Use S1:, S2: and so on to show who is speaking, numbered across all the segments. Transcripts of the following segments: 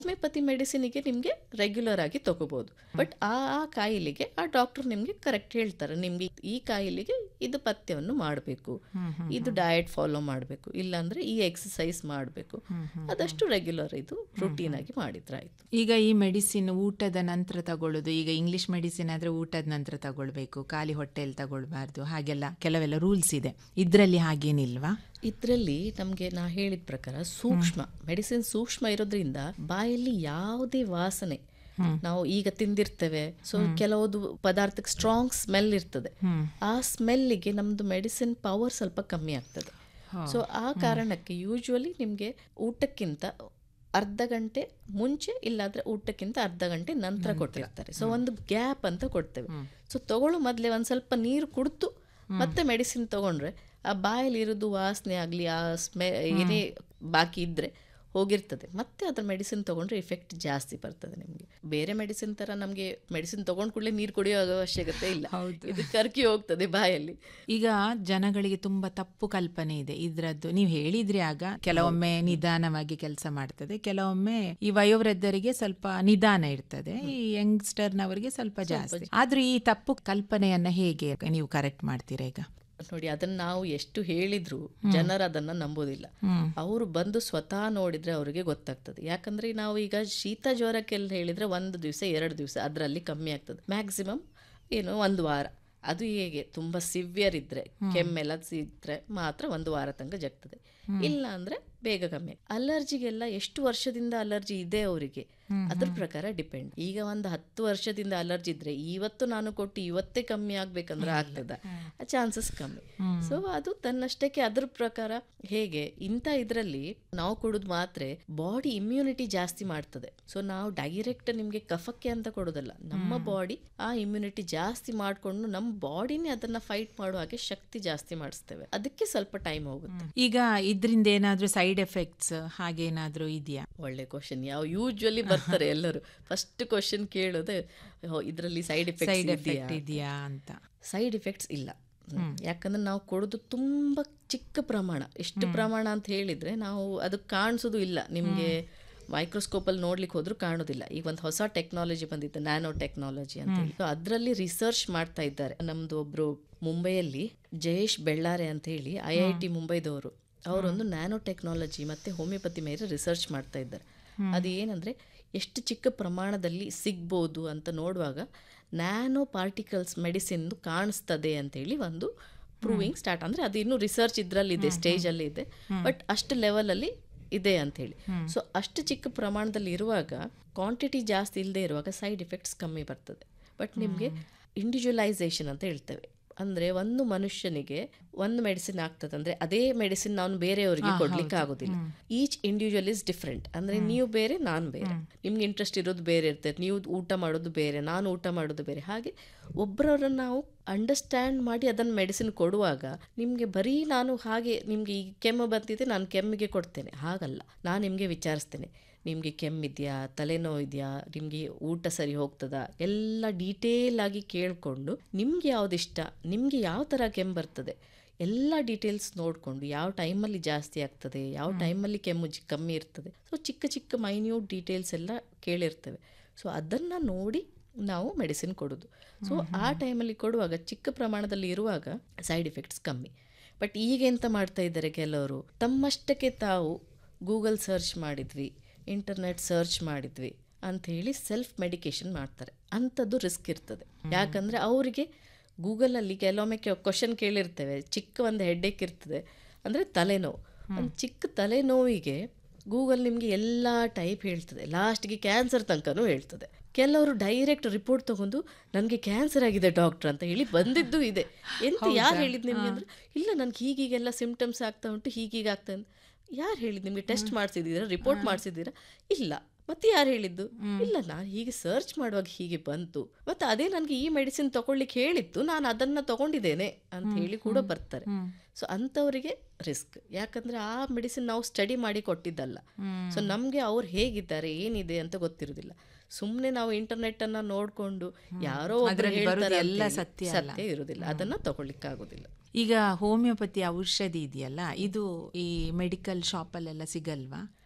S1: Homeopathy ಮೆಡಿಸಿನಿಗೆ ನಿಮಗೆ regular ಆಗಿ ತಗೋಬಹುದು ಬಟ್ ಆ ಆ ಕಾಯಿಲೆಗೆ ಆ ಡಾಕ್ಟರ್ ನಿಮಗೆ ಕರೆಕ್ಟ್ ಹೇಳ್ತಾರೆ ನಿಮ್ಗೆ ಈ ಕಾಯಿಲೆಗೆ ಇದು ಪಥ್ಯವನ್ನು ಮಾಡಬೇಕು ಇದು ಡಯಟ್ ಫಾಲೋ ಮಾಡಬೇಕು ಇಲ್ಲಾಂದ್ರೆ ಈ ಎಕ್ಸಸೈಸ್ ಮಾಡಬೇಕು ಅದಷ್ಟು ರೆಗ್ಯುಲರ್ ಇದು ರುಟೀನ್ ಆಗಿ ಮಾಡಿದ್ರೆ ಆಯ್ತು
S2: ಈಗ ಈ ಮೆಡಿಸಿನ್ ಊಟದ ನಂತರ ತಗೊಳ್ಳೋದು ಈಗ ಇಂಗ್ಲಿಷ್ ಮೆಡಿಸಿನ್ ಆದ್ರೆ ಊಟದ ನಂತರ ತಗೊಳ್ಬೇಕು ಖಾಲಿ ಹೊಟ್ಟೆಯಲ್ಲಿ ತಗೊಳ್ಬಾರ್ದು ಹಾಗೆಲ್ಲ ಕೆಲವೆಲ್ಲ ರೂಲ್ಸ್ ಇದೆ ಇದರಲ್ಲಿ ಹಾಗೇನಿಲ್ವಾ
S1: ಇದರಲ್ಲಿ ನಮಗೆ ನಾ ಹೇಳಿದ ಪ್ರಕಾರ ಸೂಕ್ಷ್ಮ ಮೆಡಿಸಿನ್ ಸೂಕ್ಷ್ಮ ಇರೋದ್ರಿಂದ ಬಾಯಲ್ಲಿ ಯಾವುದೇ ವಾಸನೆ ನಾವು ಈಗ ತಿಂದಿರ್ತೇವೆ ಸೊ ಕೆಲವೊಂದು ಪದಾರ್ಥಕ್ಕೆ ಸ್ಟ್ರಾಂಗ್ ಸ್ಮೆಲ್ ಇರ್ತದೆ ಆ ಸ್ಮೆಲ್ಲಿಗೆ ನಮ್ದು ಮೆಡಿಸಿನ್ ಪವರ್ ಸ್ವಲ್ಪ ಕಮ್ಮಿ ಆಗ್ತದೆ ಸೊ ಆ ಕಾರಣಕ್ಕೆ ಯೂಶುವಲಿ ನಿಮಗೆ ಊಟಕ್ಕಿಂತ ಅರ್ಧ ಗಂಟೆ ಮುಂಚೆ ಇಲ್ಲಾಂದ್ರೆ ಊಟಕ್ಕಿಂತ ಅರ್ಧ ಗಂಟೆ ನಂತರ ಕೊಟ್ಟಿರ್ತಾರೆ ಸೊ ಒಂದು ಗ್ಯಾಪ್ ಅಂತ ಕೊಡ್ತೇವೆ ಸೊ ತಗೊಳ್ಳೋ ಮೊದಲೇ ಒಂದು ಸ್ವಲ್ಪ ನೀರು ಕುಡಿದು ಮತ್ತೆ ಮೆಡಿಸಿನ್ ತಗೊಂಡ್ರೆ ಆ ಬಾಯಲ್ಲಿ ಇರೋದು ವಾಸನೆ ಆಗಲಿ ಆ ಸ್ಮೆ ಏನೇ ಬಾಕಿ ಇದ್ರೆ ಹೋಗಿರ್ತದೆ ಮತ್ತೆ ಅದ್ರ ಮೆಡಿಸಿನ್ ತಗೊಂಡ್ರೆ ಇಫೆಕ್ಟ್ ಜಾಸ್ತಿ ಬರ್ತದೆ ನಿಮಗೆ ಬೇರೆ ಮೆಡಿಸಿನ್ ತರ ನಮಗೆ ಮೆಡಿಸಿನ್ ತಗೊಂಡ್ ಕೂಡಲೇ ನೀರು ಕುಡಿಯೋ ಅವಶ್ಯಕತೆ ಇಲ್ಲ ಇದು ಕರ್ಕಿ ಹೋಗ್ತದೆ ಬಾಯಲ್ಲಿ
S2: ಈಗ ಜನಗಳಿಗೆ ತುಂಬಾ ತಪ್ಪು ಕಲ್ಪನೆ ಇದೆ ಇದ್ರದ್ದು ನೀವು ಹೇಳಿದ್ರಿ ಆಗ ಕೆಲವೊಮ್ಮೆ ನಿಧಾನವಾಗಿ ಕೆಲಸ ಮಾಡ್ತದೆ ಕೆಲವೊಮ್ಮೆ ಈ ವಯೋವೃದ್ಧರಿಗೆ ಸ್ವಲ್ಪ ನಿಧಾನ ಇರ್ತದೆ ಈ ಯಂಗ್ಸ್ಟರ್ನವರಿಗೆ ಸ್ವಲ್ಪ ಜಾಸ್ತಿ ಆದ್ರೆ ಈ ತಪ್ಪು ಕಲ್ಪನೆಯನ್ನ ಹೇಗೆ ನೀವು ಕರೆಕ್ಟ್ ಮಾಡ್ತೀರಾ ಈಗ
S1: ನೋಡಿ ಅದನ್ನ ನಾವು ಎಷ್ಟು ಹೇಳಿದ್ರು ಜನರು ಅದನ್ನ ನಂಬೋದಿಲ್ಲ ಅವರು ಬಂದು ಸ್ವತಃ ನೋಡಿದ್ರೆ ಅವರಿಗೆ ಗೊತ್ತಾಗ್ತದೆ ಯಾಕಂದ್ರೆ ನಾವು ಈಗ ಶೀತ ಜ್ವರಕ್ಕೆಲ್ಲ ಹೇಳಿದ್ರೆ ಒಂದು ದಿವಸ ಎರಡು ದಿವಸ ಅದರಲ್ಲಿ ಕಮ್ಮಿ ಆಗ್ತದೆ ಮ್ಯಾಕ್ಸಿಮಮ್ ಏನು ಒಂದು ವಾರ ಅದು ಹೇಗೆ ತುಂಬಾ ಸಿವಿಯರ್ ಇದ್ರೆ ಕೆಮ್ಮೆಲ್ಲ ಇದ್ರೆ ಮಾತ್ರ ಒಂದು ವಾರ ತನಕ ಜಗ್ತದೆ ಇಲ್ಲ ಅಂದ್ರೆ ಬೇಗ ಕಮ್ಮಿ ಅಲರ್ಜಿಗೆಲ್ಲ ಎಷ್ಟು ವರ್ಷದಿಂದ ಅಲರ್ಜಿ ಇದೆ ಅವರಿಗೆ ಅದ್ರ ಪ್ರಕಾರ ಡಿಪೆಂಡ್ ಈಗ ಒಂದು ಹತ್ತು ವರ್ಷದಿಂದ ಅಲರ್ಜಿ ಇದ್ರೆ ಇವತ್ತು ನಾನು ಕೊಟ್ಟು ಇವತ್ತೇ ಕಮ್ಮಿ ಆಗ್ಬೇಕಂದ್ರೆ ಆಗ್ತದ ಚಾನ್ಸಸ್ ಕಮ್ಮಿ ಸೊ ಅದು ತನ್ನಷ್ಟಕ್ಕೆ ಅದ್ರ ಪ್ರಕಾರ ಹೇಗೆ ಇಂಥ ಇದರಲ್ಲಿ ನಾವು ಕೊಡೋದು ಮಾತ್ರ ಬಾಡಿ ಇಮ್ಯುನಿಟಿ ಜಾಸ್ತಿ ಮಾಡ್ತದೆ ಸೊ ನಾವು ಡೈರೆಕ್ಟ್ ನಿಮ್ಗೆ ಕಫಕ್ಕೆ ಅಂತ ಕೊಡೋದಲ್ಲ ನಮ್ಮ ಬಾಡಿ ಆ ಇಮ್ಯುನಿಟಿ ಜಾಸ್ತಿ ಮಾಡ್ಕೊಂಡು ನಮ್ಮ ಬಾಡಿನೇ ಅದನ್ನ ಫೈಟ್ ಮಾಡುವ ಹಾಗೆ ಶಕ್ತಿ ಜಾಸ್ತಿ ಮಾಡಿಸ್ತೇವೆ ಅದಕ್ಕೆ ಸ್ವಲ್ಪ ಟೈಮ್ ಹೋಗುತ್ತೆ
S2: ಈಗ ಇದರಿಂದ ಏನಾದ್ರೂ ಸೈಡ್ ಎಫೆಕ್ಟ್ಸ್ ಹಾಗೇನಾದ್ರೂ ಇದೆಯಾ
S1: ಒಳ್ಳೆ ಕ್ವಶನ್ ಯಾವ ಯೂಶ್ವಲಿ ಬರ್ತಾರೆ ಎಲ್ಲರೂ ಫಸ್ಟ್ ಕ್ವಶನ್ ಕೇಳೋದೇ ಇದರಲ್ಲಿ ಸೈಡ್
S2: ಸೈಡ್
S1: ಎಫೆಕ್ಟ್ಸ್ ಇದೆಯಾ
S2: ಎಫೆಕ್ಟ್ ಇದೆಯಾ ಅಂತ
S1: ಸೈಡ್ ಎಫೆಕ್ಟ್ಸ್ ಇಲ್ಲ ಯಾಕಂದ್ರೆ ನಾವು ಕೊಡೋದು ತುಂಬಾ ಚಿಕ್ಕ ಪ್ರಮಾಣ ಎಷ್ಟು ಪ್ರಮಾಣ ಅಂತ ಹೇಳಿದ್ರೆ ನಾವು ಅದು ಕಾಣಿಸೋದು ಇಲ್ಲ ನಿಮಗೆ ಮೈಕ್ರೋಸ್ಕೋಪಲ್ಲಿ ನೋಡ್ಲಿಕ್ಕೆ ಹೋದ್ರೂ ಕಾಣೋದಿಲ್ಲ ಈಗ ಒಂದು ಹೊಸ ಟೆಕ್ನಾಲಜಿ ಬಂದಿತ್ತು ನ್ಯಾನೋ ಟೆಕ್ನಾಲಜಿ ಅಂತ ಹೇಳಿ ಸೊ ಅದರಲ್ಲಿ ರಿಸರ್ಚ್ ಮಾಡ್ತಾ ಇದ್ದಾರೆ ನಮ್ದು ಒಬ್ರು ಮುಂಬೈಯಲ್ಲಿ ಜಯೇಶ್ ಬೆಳ್ಳಾರೆ ಅಂತ ಹೇಳಿ ಐ ಐ ಟಿ ಮುಂಬೈದವರು ಅವರೊಂದು ನ್ಯಾನೋ ಟೆಕ್ನಾಲಜಿ ಮತ್ತೆ ಹೋಮಿಯೋಪತಿ ಮೇಲೆ ರಿಸರ್ಚ್ ಮಾಡ್ತಾ ಇದ್ದಾರೆ ಅದು ಏನಂದ್ರೆ ಎಷ್ಟು ಚಿಕ್ಕ ಪ್ರಮಾಣದಲ್ಲಿ ಸಿಗ್ಬೋದು ಅಂತ ನೋಡುವಾಗ ನ್ಯಾನೋ ಪಾರ್ಟಿಕಲ್ಸ್ ಮೆಡಿಸಿನ್ ಕಾಣಿಸ್ತದೆ ಅಂತೇಳಿ ಒಂದು ಪ್ರೂವಿಂಗ್ ಸ್ಟಾರ್ಟ್ ಅಂದ್ರೆ ಅದು ಇನ್ನೂ ರಿಸರ್ಚ್ ಇದ್ರಲ್ಲಿದೆ ಸ್ಟೇಜ್ ಅಲ್ಲಿ ಇದೆ ಬಟ್ ಅಷ್ಟು ಲೆವೆಲ್ ಅಲ್ಲಿ ಇದೆ ಅಂತ ಹೇಳಿ ಸೊ ಅಷ್ಟು ಚಿಕ್ಕ ಪ್ರಮಾಣದಲ್ಲಿ ಇರುವಾಗ ಕ್ವಾಂಟಿಟಿ ಜಾಸ್ತಿ ಇಲ್ಲದೆ ಇರುವಾಗ ಸೈಡ್ ಎಫೆಕ್ಟ್ಸ್ ಕಮ್ಮಿ ಬರ್ತದೆ ಬಟ್ ನಿಮಗೆ ಇಂಡಿವಿಜುವಲೈಸೇಷನ್ ಅಂತ ಹೇಳ್ತೇವೆ ಅಂದ್ರೆ ಒಂದು ಮನುಷ್ಯನಿಗೆ ಒಂದು ಮೆಡಿಸಿನ್ ಆಗ್ತದೆ ಅಂದ್ರೆ ಅದೇ ಮೆಡಿಸಿನ್ ನಾನು ಬೇರೆಯವರಿಗೆ ಕೊಡ್ಲಿಕ್ಕೆ ಆಗೋದಿಲ್ಲ ಈಚ್ ಇಂಡಿವಿಜುವಲ್ ಇಸ್ ಡಿಫ್ರೆಂಟ್ ಅಂದ್ರೆ ನೀವು ಬೇರೆ ನಾನು ಬೇರೆ ನಿಮ್ಗೆ ಇಂಟ್ರೆಸ್ಟ್ ಇರೋದು ಬೇರೆ ಇರ್ತದೆ ನೀವು ಊಟ ಮಾಡೋದು ಬೇರೆ ನಾನು ಊಟ ಮಾಡೋದು ಬೇರೆ ಹಾಗೆ ಒಬ್ಬರವ್ರನ್ನ ನಾವು ಅಂಡರ್ಸ್ಟ್ಯಾಂಡ್ ಮಾಡಿ ಅದನ್ನ ಮೆಡಿಸಿನ್ ಕೊಡುವಾಗ ನಿಮಗೆ ಬರೀ ನಾನು ಹಾಗೆ ನಿಮ್ಗೆ ಈ ಕೆಮ್ಮು ಬಂದಿದೆ ನಾನು ಕೆಮ್ಮಿಗೆ ಕೊಡ್ತೇನೆ ಹಾಗಲ್ಲ ನಾನು ನಿಮಗೆ ವಿಚಾರಿಸ್ತೇನೆ ನಿಮಗೆ ಕೆಮ್ಮಿದೆಯಾ ತಲೆನೋವು ಇದೆಯಾ ನಿಮಗೆ ಊಟ ಸರಿ ಹೋಗ್ತದಾ ಎಲ್ಲ ಡೀಟೇಲ್ ಆಗಿ ಕೇಳಿಕೊಂಡು ನಿಮ್ಗೆ ಯಾವ್ದು ಇಷ್ಟ ನಿಮಗೆ ಯಾವ ಥರ ಕೆಮ್ಮು ಬರ್ತದೆ ಎಲ್ಲ ಡೀಟೇಲ್ಸ್ ನೋಡಿಕೊಂಡು ಯಾವ ಟೈಮಲ್ಲಿ ಜಾಸ್ತಿ ಆಗ್ತದೆ ಯಾವ ಟೈಮಲ್ಲಿ ಕೆಮ್ಮು ಜಿ- ಕಮ್ಮಿ ಇರ್ತದೆ ಸೊ ಚಿಕ್ಕ ಚಿಕ್ಕ ಮೈನ್ಯೂಟ್ ಡೀಟೇಲ್ಸ್ ಎಲ್ಲ ಕೇಳಿರ್ತೇವೆ ಸೊ ಅದನ್ನು ನೋಡಿ ನಾವು ಮೆಡಿಸಿನ್ ಕೊಡೋದು ಸೊ ಆ ಟೈಮಲ್ಲಿ ಕೊಡುವಾಗ ಚಿಕ್ಕ ಪ್ರಮಾಣದಲ್ಲಿ ಇರುವಾಗ ಸೈಡ್ ಎಫೆಕ್ಟ್ಸ್ ಕಮ್ಮಿ ಬಟ್ ಈಗ ಎಂತ ಮಾಡ್ತಾ ಇದ್ದಾರೆ ಕೆಲವರು ತಮ್ಮಷ್ಟಕ್ಕೆ ತಾವು ಗೂಗಲ್ ಸರ್ಚ್ ಮಾಡಿದ್ವಿ ಇಂಟರ್ನೆಟ್ ಸರ್ಚ್ ಮಾಡಿದ್ವಿ ಅಂತ ಹೇಳಿ ಸೆಲ್ಫ್ ಮೆಡಿಕೇಶನ್ ಮಾಡ್ತಾರೆ ಅಂಥದ್ದು ರಿಸ್ಕ್ ಇರ್ತದೆ ಯಾಕಂದರೆ ಅವರಿಗೆ ಗೂಗಲಲ್ಲಿ ಕೆಲವೊಮ್ಮೆ ಕ್ವಶನ್ ಕೇಳಿರ್ತೇವೆ ಚಿಕ್ಕ ಒಂದು ಹೆಡ್ಡೇಕ್ ಇರ್ತದೆ ಅಂದರೆ ತಲೆನೋವು ಒಂದು ಚಿಕ್ಕ ತಲೆನೋವಿಗೆ ಗೂಗಲ್ ನಿಮಗೆ ಎಲ್ಲ ಟೈಪ್ ಹೇಳ್ತದೆ ಲಾಸ್ಟ್ಗೆ ಕ್ಯಾನ್ಸರ್ ತನಕನೂ ಹೇಳ್ತದೆ ಕೆಲವರು ಡೈರೆಕ್ಟ್ ರಿಪೋರ್ಟ್ ತಗೊಂಡು ನನಗೆ ಕ್ಯಾನ್ಸರ್ ಆಗಿದೆ ಡಾಕ್ಟರ್ ಅಂತ ಹೇಳಿ ಬಂದಿದ್ದು ಇದೆ ಎಂತ ಯಾರು ಹೇಳಿದ್ ನಿಮ್ಗೆ ಅಂದ್ರೆ ಇಲ್ಲ ನನಗೆ ಹೀಗೀಗೆಲ್ಲ ಸಿಂಪ್ಟಮ್ಸ್ ಆಗ್ತಾ ಉಂಟು ಹೀಗೀಗೆ ಆಗ್ತಾ ಉಂಟು ಯಾರು ಹೇಳಿದ್ ನಿಮಗೆ ಟೆಸ್ಟ್ ಮಾಡಿಸಿದ್ದೀರಾ ರಿಪೋರ್ಟ್ ಮಾಡಿಸಿದ್ದೀರಾ ಇಲ್ಲ ಮತ್ತೆ ಯಾರು ಹೇಳಿದ್ದು ಇಲ್ಲ ನಾನು ಹೀಗೆ ಸರ್ಚ್ ಮಾಡುವಾಗ ಹೀಗೆ ಬಂತು ಮತ್ತೆ ಅದೇ ನನಗೆ ಈ ಮೆಡಿಸಿನ್ ತಗೊಳ್ಳಿಕ್ಕೆ ಹೇಳಿತ್ತು ನಾನು ಅದನ್ನ ತಗೊಂಡಿದ್ದೇನೆ ಅಂತ ಹೇಳಿ ಕೂಡ ಬರ್ತಾರೆ ಸೊ ಅಂಥವರಿಗೆ ರಿಸ್ಕ್ ಯಾಕಂದ್ರೆ ಆ ಮೆಡಿಸಿನ್ ನಾವು ಸ್ಟಡಿ ಮಾಡಿ ಕೊಟ್ಟಿದ್ದಲ್ಲ ಸೊ ನಮಗೆ ಅವ್ರು ಹೇಗಿದ್ದಾರೆ ಏನಿದೆ ಅಂತ ಗೊತ್ತಿರುವುದಿಲ್ಲ ಸುಮ್ಮನೆ ನಾವು ಇಂಟರ್ನೆಟ್ ಅನ್ನ ನೋಡ್ಕೊಂಡು ಯಾರೋ ಒಬ್ರು
S2: ಅದ್ರಲ್ಲಿ ಬರೋದು
S1: ಹೇಳ್ತಾರೆ
S2: ಎಲ್ಲ
S1: ಅಂತ ಹೇಳಿ
S2: ಸತ್ಯ ಅಲ್ಲ.
S1: ಸತ್ಯ ಇರುವುದಿಲ್ಲ ಅದನ್ನ ತಗೊಳ್ಳಿಕ್ಕೆ ಆಗುದಿಲ್ಲ
S2: ಈಗ ಹೋಮಿಯೋಪತಿ ಔಷಧಿ ಇದೆಯಲ್ಲ ಇದು ಈ ಮೆಡಿಕಲ್ ಶಾಪಲ್ಲೆಲ್ಲ ಸಿಗಲ್ವಾ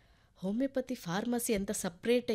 S1: ಹೋಮಿಯೋಪತಿ ಫಾರ್ಮಸಿ ಅಂತ ಸಪ್ರೇಟ್